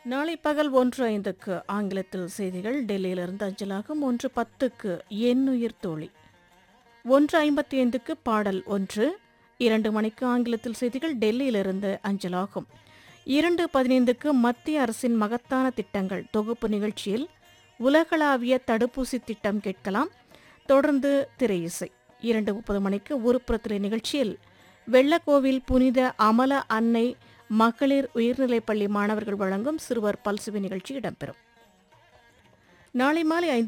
நாளை பகல் ஒன்று ஐந்துக்கு ஆங்கிலத்தில் செய்திகள் டெல்லியிலிருந்து அஞ்சலாகும் ஒன்று பத்துக்கு எண்ணுயிர் தோழி ஒன்று ஐம்பத்தி ஐந்துக்கு பாடல் ஒன்று இரண்டு மணிக்கு ஆங்கிலத்தில் செய்திகள் டெல்லியிலிருந்து அஞ்சலாகும் இரண்டு பதினைந்துக்கு மத்திய அரசின் மகத்தான திட்டங்கள் தொகுப்பு நிகழ்ச்சியில் உலகளாவிய தடுப்பூசி திட்டம் கேட்கலாம் தொடர்ந்து திரை இசை இரண்டு முப்பது மணிக்கு உருப்புறத்திரை நிகழ்ச்சியில் வெள்ளக்கோவில் புனித அமல அன்னை மகளிர் உயர்நிலைப்பள்ளி மாணவர்கள் வழங்கும் சிறுவர் பல்சுவை நிகழ்ச்சி இடம்பெறும் நாளை மாலை ஐந்து